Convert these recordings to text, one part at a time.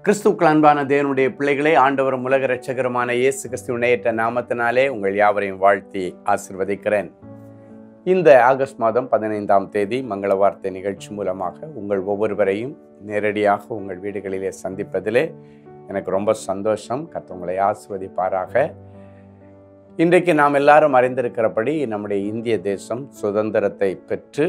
கிறிஸ்துக்கள் அன்பான தேவனுடைய பிள்ளைகளே ஆண்டவரும் உலக இரட்சகருமான இயேசு கிறிஸ்துவனையற்ற நாமத்தினாலே உங்கள் யாவரையும் வாழ்த்தி ஆசிர்வதிக்கிறேன் இந்த ஆகஸ்ட் மாதம் பதினைந்தாம் தேதி மங்கள வார்த்தை நிகழ்ச்சி மூலமாக உங்கள் ஒவ்வொருவரையும் நேரடியாக உங்கள் வீடுகளிலே சந்திப்பதிலே எனக்கு ரொம்ப சந்தோஷம் கர்த்தர் ஆசிர்வதிப்பாராக இன்றைக்கு நாம் எல்லாரும் அறிந்திருக்கிறபடி நம்முடைய இந்திய தேசம் சுதந்திரத்தை பெற்று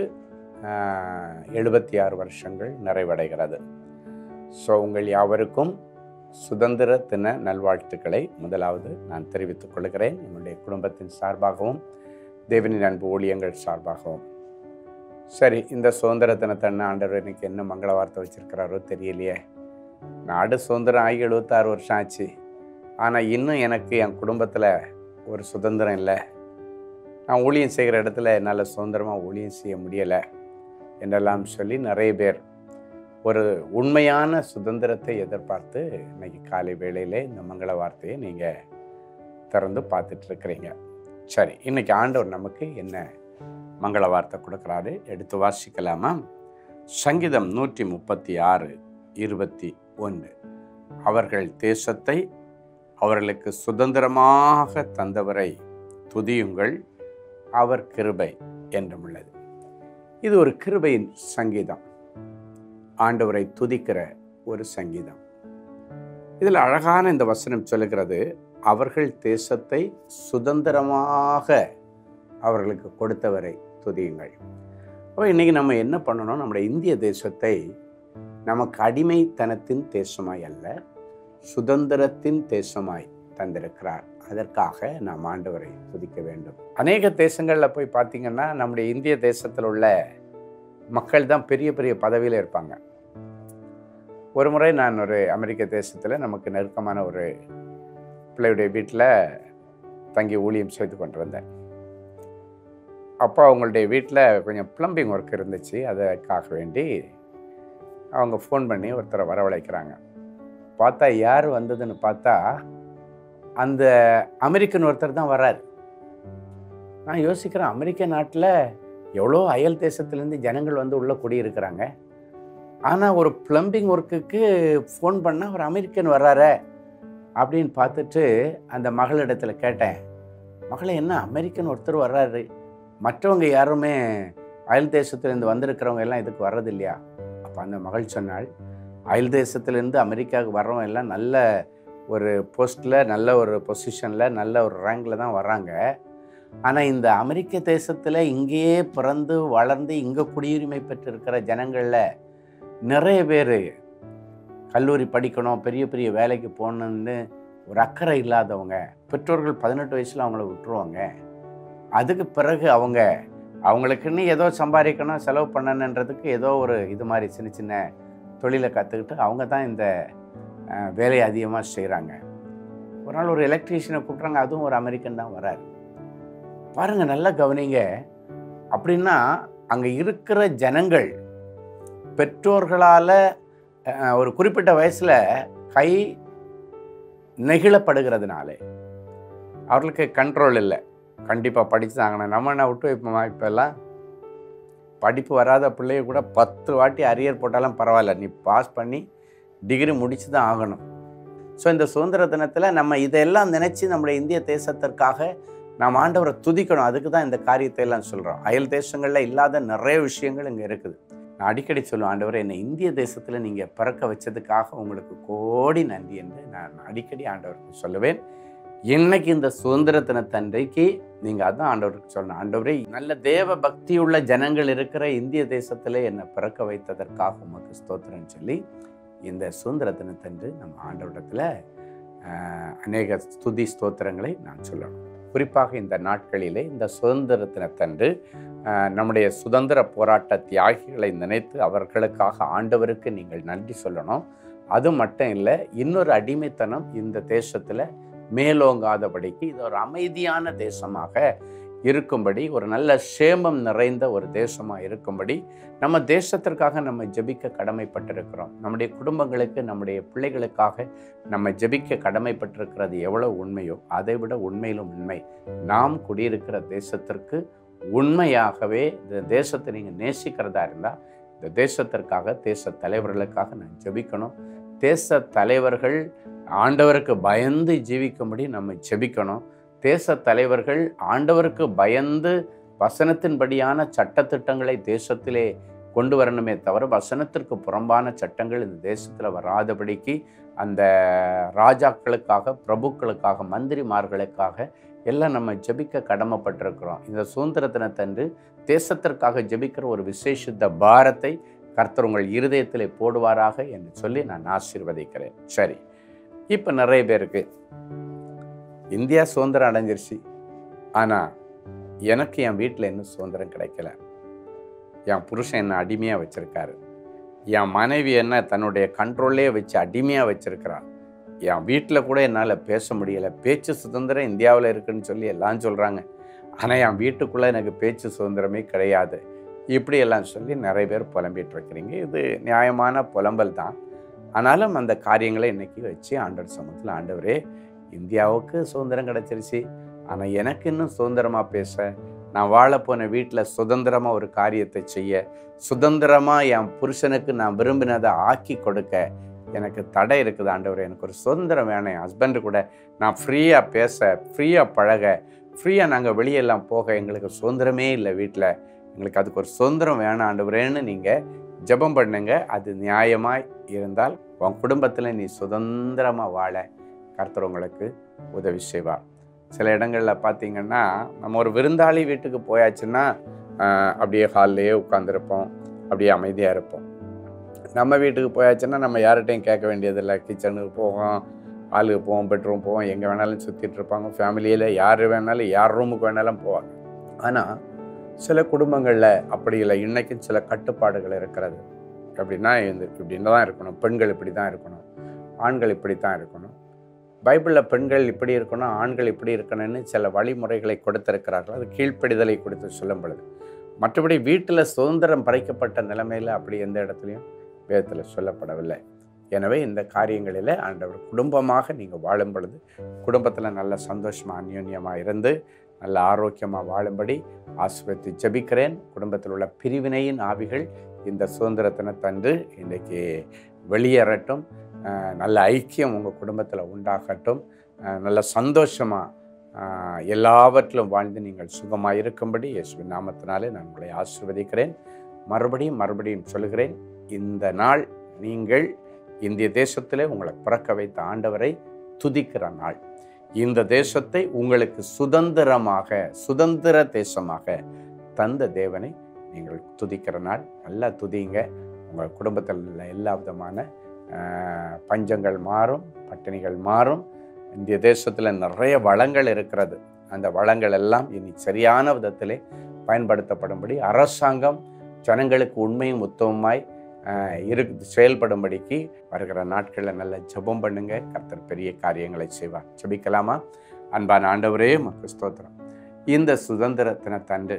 எழுபத்தி ஆறு வருஷங்கள் நிறைவடைகிறது ஸோ உங்கள் யாவருக்கும் சுதந்திர தின நல்வாழ்த்துக்களை முதலாவது நான் தெரிவித்துக் கொள்கிறேன் என்னுடைய குடும்பத்தின் சார்பாகவும் தேவனின் அன்பு ஊழியங்கள் சார்பாகவும் சரி இந்த சுதந்திர தினத்தன்ன ஆண்டவர் இன்னைக்கு என்ன மங்கள வார்த்தை வச்சிருக்கிறாரோ தெரியலையே நாடு சுதந்திரம் ஆகி எழுபத்தாறு வருஷம் ஆச்சு ஆனால் இன்னும் எனக்கு என் குடும்பத்தில் ஒரு சுதந்திரம் இல்லை நான் ஊழியம் செய்கிற இடத்துல என்னால் சுதந்திரமாக ஊழியம் செய்ய முடியலை என்றெல்லாம் சொல்லி நிறைய பேர் ஒரு உண்மையான சுதந்திரத்தை எதிர்பார்த்து இன்னைக்கு காலை வேளையிலே இந்த மங்கள வார்த்தையை நீங்கள் திறந்து பார்த்துட்டு இருக்கிறீங்க சரி இன்னைக்கு ஆண்டவர் நமக்கு என்ன மங்கள வார்த்தை கொடுக்குறாரு எடுத்து வாசிக்கலாமா சங்கீதம் நூற்றி முப்பத்தி ஆறு இருபத்தி ஒன்று அவர்கள் தேசத்தை அவர்களுக்கு சுதந்திரமாக தந்தவரை துதியுங்கள் அவர் கிருபை என்றும் உள்ளது இது ஒரு கிருபையின் சங்கீதம் ஆண்டவரை துதிக்கிற ஒரு சங்கீதம் இதில் அழகான இந்த வசனம் சொல்லுகிறது அவர்கள் தேசத்தை சுதந்திரமாக அவர்களுக்கு கொடுத்தவரை துதியுங்கள் அப்போ இன்றைக்கி நம்ம என்ன பண்ணணும் நம்முடைய இந்திய தேசத்தை நமக்கு அடிமைத்தனத்தின் தேசமாய் அல்ல சுதந்திரத்தின் தேசமாய் தந்திருக்கிறார் அதற்காக நாம் ஆண்டவரை துதிக்க வேண்டும் அநேக தேசங்களில் போய் பார்த்தீங்கன்னா நம்முடைய இந்திய தேசத்தில் உள்ள மக்கள் தான் பெரிய பெரிய பதவியில் இருப்பாங்க ஒரு முறை நான் ஒரு அமெரிக்க தேசத்தில் நமக்கு நெருக்கமான ஒரு பிள்ளையுடைய வீட்டில் தங்கி ஊழியம் செய்து கொண்டிருந்தேன் அப்போ அவங்களுடைய வீட்டில் கொஞ்சம் ப்ளம்பிங் ஒர்க் இருந்துச்சு அதற்காக வேண்டி அவங்க ஃபோன் பண்ணி ஒருத்தரை வரவழைக்கிறாங்க பார்த்தா யார் வந்ததுன்னு பார்த்தா அந்த அமெரிக்கன் ஒருத்தர் தான் வர்றார் நான் யோசிக்கிறேன் அமெரிக்க நாட்டில் எவ்வளோ அயல் தேசத்துலேருந்து ஜனங்கள் வந்து உள்ளே குடியிருக்கிறாங்க ஆனால் ஒரு ப்ளம்பிங் ஒர்க்குக்கு ஃபோன் பண்ணால் ஒரு அமெரிக்கன் வர்றாரே அப்படின்னு பார்த்துட்டு அந்த மகளிடத்தில் கேட்டேன் மகளை என்ன அமெரிக்கன் ஒருத்தர் வர்றாரு மற்றவங்க யாருமே அயல் தேசத்துலேருந்து வந்திருக்கிறவங்க எல்லாம் இதுக்கு வர்றது இல்லையா அப்போ அந்த மகள் சொன்னாள் அயல் தேசத்துலேருந்து அமெரிக்காவுக்கு வர்றவங்க எல்லாம் நல்ல ஒரு போஸ்ட்டில் நல்ல ஒரு பொசிஷனில் நல்ல ஒரு ரேங்கில் தான் வர்றாங்க ஆனால் இந்த அமெரிக்க தேசத்தில் இங்கேயே பிறந்து வளர்ந்து இங்கே குடியுரிமை பெற்றிருக்கிற ஜனங்களில் நிறைய பேர் கல்லூரி படிக்கணும் பெரிய பெரிய வேலைக்கு போகணுன்னு ஒரு அக்கறை இல்லாதவங்க பெற்றோர்கள் பதினெட்டு வயசில் அவங்கள விட்டுருவாங்க அதுக்கு பிறகு அவங்க அவங்களுக்குன்னு ஏதோ சம்பாதிக்கணும் செலவு பண்ணணுன்றதுக்கு ஏதோ ஒரு இது மாதிரி சின்ன சின்ன தொழிலை கற்றுக்கிட்டு அவங்க தான் இந்த வேலையை அதிகமாக செய்கிறாங்க ஒரு நாள் ஒரு எலக்ட்ரீஷியனை கூப்பிட்றாங்க அதுவும் ஒரு அமெரிக்கன் தான் வராரு பாருங்கள் நல்லா கவனிங்க அப்படின்னா அங்கே இருக்கிற ஜனங்கள் பெற்றோர்களால் ஒரு குறிப்பிட்ட வயசில் கை நெகிழப்படுகிறதுனாலே அவர்களுக்கு கண்ட்ரோல் இல்லை கண்டிப்பாக படித்து தாங்கணும் நம்ம என்ன விட்டு வைப்போமா இப்போல்லாம் படிப்பு வராத பிள்ளைய கூட பத்து வாட்டி அரியர் போட்டாலும் பரவாயில்ல நீ பாஸ் பண்ணி டிகிரி முடிச்சு தான் ஆகணும் ஸோ இந்த சுதந்திர தினத்தில் நம்ம இதெல்லாம் நினச்சி நம்முடைய இந்திய தேசத்திற்காக நாம் ஆண்டவரை துதிக்கணும் அதுக்கு தான் இந்த காரியத்தை எல்லாம் சொல்கிறோம் அயல் தேசங்களில் இல்லாத நிறைய விஷயங்கள் இங்கே இருக்குது நான் அடிக்கடி சொல்லுவேன் ஆண்டவரை என்னை இந்திய தேசத்தில் நீங்கள் பிறக்க வச்சதுக்காக உங்களுக்கு கோடி நன்றி என்று நான் அடிக்கடி ஆண்டவருக்கு சொல்லுவேன் இன்னைக்கு இந்த சுதந்திர தினத்தன்றைக்கு நீங்கள் அதான் ஆண்டவருக்கு சொல்லணும் ஆண்டவரே நல்ல தேவ பக்தியுள்ள ஜனங்கள் இருக்கிற இந்திய தேசத்தில் என்னை பிறக்க வைத்ததற்காக உமக்கு ஸ்தோத்திரன்னு சொல்லி இந்த சுதந்திர தினத்தன்று நம்ம ஆண்டவரிடத்தில் அநேக ஸ்துதி ஸ்தோத்திரங்களை நான் சொல்லணும் குறிப்பாக இந்த நாட்களிலே இந்த சுதந்திர தினத்தன்று நம்முடைய சுதந்திர போராட்ட தியாகிகளை நினைத்து அவர்களுக்காக ஆண்டவருக்கு நீங்கள் நன்றி சொல்லணும் அது மட்டும் இல்லை இன்னொரு அடிமைத்தனம் இந்த தேசத்தில் மேலோங்காதபடிக்கு இது ஒரு அமைதியான தேசமாக இருக்கும்படி ஒரு நல்ல சேமம் நிறைந்த ஒரு தேசமாக இருக்கும்படி நம்ம தேசத்திற்காக நம்ம ஜெபிக்க கடமைப்பட்டிருக்கிறோம் நம்முடைய குடும்பங்களுக்கு நம்முடைய பிள்ளைகளுக்காக நம்ம ஜெபிக்க கடமைப்பட்டிருக்கிறது எவ்வளவு உண்மையோ அதை விட உண்மையிலும் உண்மை நாம் குடியிருக்கிற தேசத்திற்கு உண்மையாகவே இந்த தேசத்தை நீங்கள் நேசிக்கிறதா இருந்தால் இந்த தேசத்திற்காக தேச தலைவர்களுக்காக நான் ஜெபிக்கணும் தேச தலைவர்கள் ஆண்டவருக்கு பயந்து ஜீவிக்கும்படி நம்ம ஜெபிக்கணும் தேச தலைவர்கள் ஆண்டவருக்கு பயந்து வசனத்தின்படியான சட்டத்திட்டங்களை தேசத்திலே கொண்டு வரணுமே தவிர வசனத்திற்கு புறம்பான சட்டங்கள் இந்த தேசத்தில் வராதபடிக்கு அந்த ராஜாக்களுக்காக பிரபுக்களுக்காக மந்திரிமார்களுக்காக எல்லாம் நம்ம ஜெபிக்க கடமைப்பட்டிருக்கிறோம் இந்த சுதந்திர தினத்தன்று தேசத்திற்காக ஜெபிக்கிற ஒரு விசேஷித்த பாரத்தை கர்த்தர் உங்கள் இருதயத்திலே போடுவாராக என்று சொல்லி நான் ஆசீர்வதிக்கிறேன் சரி இப்போ நிறைய பேருக்கு இந்தியா சுதந்திரம் அடைஞ்சிருச்சு ஆனால் எனக்கு என் வீட்டில் இன்னும் சுதந்திரம் கிடைக்கல என் புருஷன் என்னை அடிமையாக வச்சுருக்காரு என் மனைவி என்ன தன்னுடைய கண்ட்ரோல்லே வச்சு அடிமையாக வச்சுருக்கிறான் என் வீட்டில் கூட என்னால் பேச முடியலை பேச்சு சுதந்திரம் இந்தியாவில் இருக்குன்னு சொல்லி எல்லாம் சொல்கிறாங்க ஆனால் என் வீட்டுக்குள்ளே எனக்கு பேச்சு சுதந்திரமே கிடையாது இப்படி எல்லாம் சொல்லி நிறைய பேர் புலம்பிட்டு இருக்கிறீங்க இது நியாயமான புலம்பல் தான் ஆனாலும் அந்த காரியங்களை இன்னைக்கு வச்சு ஆண்டவர் சமூகத்தில் ஆண்டவரே இந்தியாவுக்கு சுதந்திரம் கிடைச்சிருச்சு ஆனால் எனக்கு இன்னும் சுதந்திரமாக பேச நான் வாழப்போன வீட்டில் சுதந்திரமாக ஒரு காரியத்தை செய்ய சுதந்திரமாக என் புருஷனுக்கு நான் விரும்பினதை ஆக்கி கொடுக்க எனக்கு தடை இருக்குது ஆண்டவர் எனக்கு ஒரு சுதந்திரம் வேணும் என் ஹஸ்பண்டு கூட நான் ஃப்ரீயாக பேச ஃப்ரீயாக பழக ஃப்ரீயாக நாங்கள் வெளியெல்லாம் போக எங்களுக்கு சுதந்திரமே இல்லை வீட்டில் எங்களுக்கு அதுக்கு ஒரு சுதந்திரம் வேணும் ஆண்டவரேன்னு நீங்கள் ஜெபம் பண்ணுங்க அது நியாயமாக இருந்தால் உன் குடும்பத்தில் நீ சுதந்திரமாக வாழ கர்த்தர் உங்களுக்கு உதவி செய்வார் சில இடங்களில் பார்த்தீங்கன்னா நம்ம ஒரு விருந்தாளி வீட்டுக்கு போயாச்சுன்னா ஆஹ், அப்படியே ஹால்லையே உட்காந்துருப்போம் அப்படியே அமைதியாக இருப்போம் நம்ம வீட்டுக்கு போயாச்சுன்னா நம்ம யார்கிட்டையும் கேட்க வேண்டியதில்லை கிச்சனுக்கு போவோம் ஹாலுக்கு போவோம் பெட்ரூம் போவோம் எங்கே வேணாலும் சுற்றிட்டு இருப்பாங்க ஃபேமிலியில் யார் வேணாலும் யார் ரூமுக்கு வேணாலும் போவாங்க ஆனால் சில குடும்பங்களில் அப்படி இல்லை இன்றைக்கும் சில கட்டுப்பாடுகள் இருக்கிறது அப்படின்னா இந்த இப்படின்னு தான் இருக்கணும் பெண்கள் இப்படி தான் இருக்கணும் ஆண்கள் இப்படி தான் இருக்கணும் பைபிளில் பெண்கள் இப்படி இருக்கணும் ஆண்கள் இப்படி இருக்கணும்னு சில வழிமுறைகளை கொடுத்திருக்கிறார்கள் அது கீழ்ப்படிதலை கொடுத்து சொல்லும் பொழுது மற்றபடி வீட்டில் சுதந்திரம் பறிக்கப்பட்ட நிலைமையில் அப்படி எந்த இடத்துலையும் வேதத்தில் சொல்லப்படவில்லை எனவே இந்த காரியங்களில் ஆண்டவர் குடும்பமாக நீங்கள் வாழும் பொழுது குடும்பத்தில் நல்ல சந்தோஷமாக அந்யோன்யமாக இருந்து நல்ல ஆரோக்கியமாக வாழும்படி ஆசிர்வதித்து ஜெபிக்கிறேன் குடும்பத்தில் உள்ள பிரிவினையின் ஆவிகள் இந்த சுதந்திர தினத்தன்று இன்றைக்கு வெளியேறட்டும் அஹ் நல்ல ஐக்கியம் உங்கள் குடும்பத்தில் உண்டாகட்டும் அஹ் நல்ல சந்தோஷமாக எல்லாவற்றிலும் வாழ்ந்து நீங்கள் சுகமாக இருக்கும்படி இயேசுவின் நாமத்தினாலே நான் உங்களை ஆசிர்வதிக்கிறேன் மறுபடியும் மறுபடியும் சொல்கிறேன் இந்த நாள் நீங்கள் இந்திய தேசத்திலே உங்களை பிறக்க வைத்த ஆண்டவரை துதிக்கிற நாள் இந்த தேசத்தை உங்களுக்கு சுதந்திரமாக சுதந்திர தேசமாக தந்த தேவனை நீங்கள் துதிக்கிற நாள் நல்லா துதிங்க உங்கள் குடும்பத்தில் உள்ள எல்லா விதமான ஆஹ், பஞ்சங்கள் மாறும் பட்டினிகள் மாறும் இந்திய தேசத்தில் நிறைய வளங்கள் இருக்கிறது அந்த வளங்கள் எல்லாம் இனி சரியான விதத்திலே பயன்படுத்தப்படும்படி அரசாங்கம் ஜனங்களுக்கு உண்மையும் உத்தமமாய் ஆஹ், இரு செயல்படும்படிக்கு வருகிற நாட்களில் நல்ல ஜெபம் பண்ணுங்க கர்த்தர் பெரிய காரியங்களை செய்வார் ஜெபிக்கலாமா அன்பான ஆண்டவரே மக்கு ஸ்தோத்திரம் இந்த சுதந்திர தினத்தன்று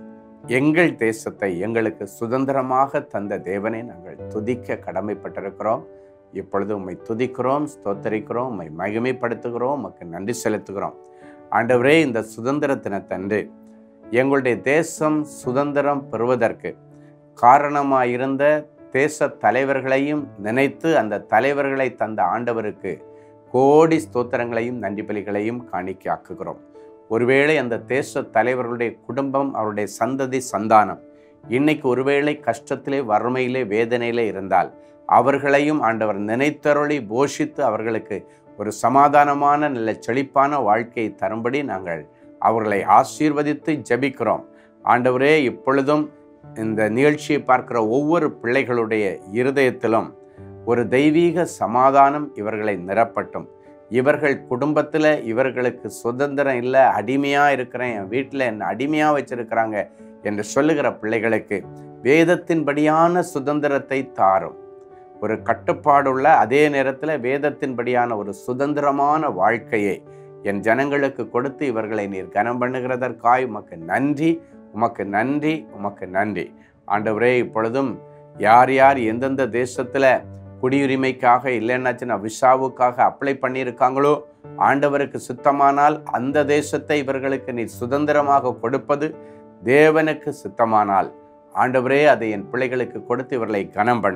எங்கள் தேசத்தை எங்களுக்கு சுதந்திரமாக தந்த தேவனை நாங்கள் துதிக்க கடமைப்பட்டிருக்கிறோம் இப்பொழுது உம்மை துதிக்கிறோம் ஸ்தோத்தரிக்கிறோம் உம்மை மகிமைப்படுத்துகிறோம் உமக்கு நன்றி செலுத்துகிறோம் ஆண்டவரே இந்த சுதந்திர தினத்தன்று எங்களுடைய தேசம் சுதந்திரம் பெறுவதற்கு காரணமாயிருந்த தேச தலைவர்களையும் நினைத்து அந்த தலைவர்களை தந்த ஆண்டவருக்கு கோடி ஸ்தோத்திரங்களையும் நன்றி பலிகளையும் காணிக்கையாக்குகிறோம் ஒருவேளை அந்த தேச தலைவர்களுடைய குடும்பம் அவருடைய சந்ததி சந்தானம் இன்னைக்கு ஒருவேளை கஷ்டத்திலே வறுமையிலே வேதனையிலே இருந்தால் அவர்களையும் ஆண்டவர் நினைத்தருளி போஷித்து அவர்களுக்கு ஒரு சமாதானமான நல்ல செழிப்பான வாழ்க்கையை தரும்படி நாங்கள் அவர்களை ஆசீர்வதித்து ஜெபிக்கிறோம் ஆண்டவரே இப்பொழுதும் இந்த நிகழ்ச்சியை பார்க்கிற ஒவ்வொரு பிள்ளைகளுடைய இருதயத்திலும் ஒரு தெய்வீக சமாதானம் இவர்களை நிரப்பட்டும் இவர்கள் குடும்பத்தில் இவர்களுக்கு சுதந்திரம் இல்லை அடிமையாக இருக்கிறேன் என் வீட்டில் என்னை அடிமையாக வச்சிருக்கிறாங்க என்று சொல்லுகிற பிள்ளைகளுக்கு வேதத்தின்படியான சுதந்திரத்தை தாரும் ஒரு கட்டுப்பாடுள்ள அதே நேரத்தில் வேதத்தின்படியான ஒரு சுதந்திரமான வாழ்க்கையை என் ஜனங்களுக்கு கொடுத்து இவர்களை நீர் கனம் பண்ணுகிறதற்காய் உமக்கு நன்றி உமக்கு நன்றி உமக்கு நன்றி ஆண்டவரே இப்பொழுதும் யார் யார் எந்தெந்த தேசத்தில் குடியுரிமைக்காக இல்லைன்னாச்சுன்னா விசாவுக்காக அப்ளை பண்ணியிருக்காங்களோ ஆண்டவருக்கு சுத்தமானால் அந்த தேசத்தை இவர்களுக்கு நீ சுதந்திரமாக கொடுப்பது தேவனுக்கு சுத்தமானால் ஆண்டவரே அதை என் பிள்ளைகளுக்கு கொடுத்து இவர்களை கனம் பண்ணும்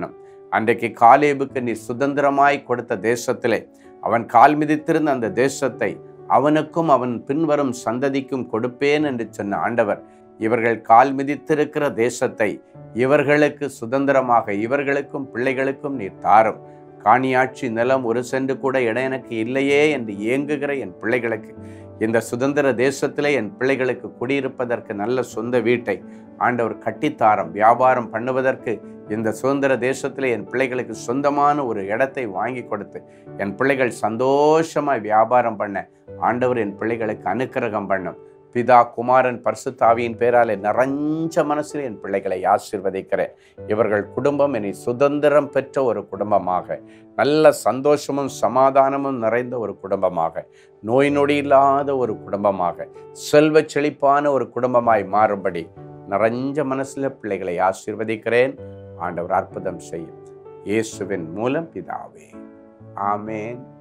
அன்றைக்கு காலேபுக்கு நீ சுதந்திரமாய் கொடுத்த தேசத்திலே அவன் கால் மிதித்திருந்த அந்த தேசத்தை அவனுக்கும் அவன் பின்வரும் சந்ததிக்கும் கொடுப்பேன் என்று சொன்ன ஆண்டவர் இவர்கள் கால் மிதித்திருக்கிற தேசத்தை இவர்களுக்கு சுதந்திரமாக இவர்களுக்கும் பிள்ளைகளுக்கும் நீர் தாரும் காணியாட்சி நிலம் ஒரு சென்று கூட இடம் எனக்கு இல்லையே என்று ஏங்குகிற என் பிள்ளைகளுக்கு இந்த சுதந்திர தேசத்திலே என் பிள்ளைகளுக்கு குடியிருப்பதற்கு நல்ல சொந்த வீட்டை ஆண்டவர் கட்டித்தாரம் வியாபாரம் பண்ணுவதற்கு இந்த சுதந்திர தேசத்திலே என் பிள்ளைகளுக்கு சொந்தமான ஒரு இடத்தை வாங்கி கொடுத்து என் பிள்ளைகள் சந்தோஷமாய் வியாபாரம் பண்ண ஆண்டவர் என் பிள்ளைகளுக்கு அனுக்கிரகம் பண்ணும் பிதா குமாரன் பரிசுத்தாவியின் பேராலே நிறைஞ்ச மனசில் என் பிள்ளைகளை ஆசீர்வதிக்கிறேன் இவர்கள் குடும்பம் இனி சுதந்திரம் பெற்ற ஒரு குடும்பமாக நல்ல சந்தோஷமும் சமாதானமும் நிறைந்த ஒரு குடும்பமாக நோய் நொடி இல்லாத ஒரு குடும்பமாக செல்வ செழிப்பான ஒரு குடும்பமாய் மாறும்படி நிறைஞ்ச மனசில் பிள்ளைகளை ஆசீர்வதிக்கிறேன் ஆண்டவர் அற்புதம் செய்யும் இயேசுவின் மூலம் பிதாவே ஆமேன்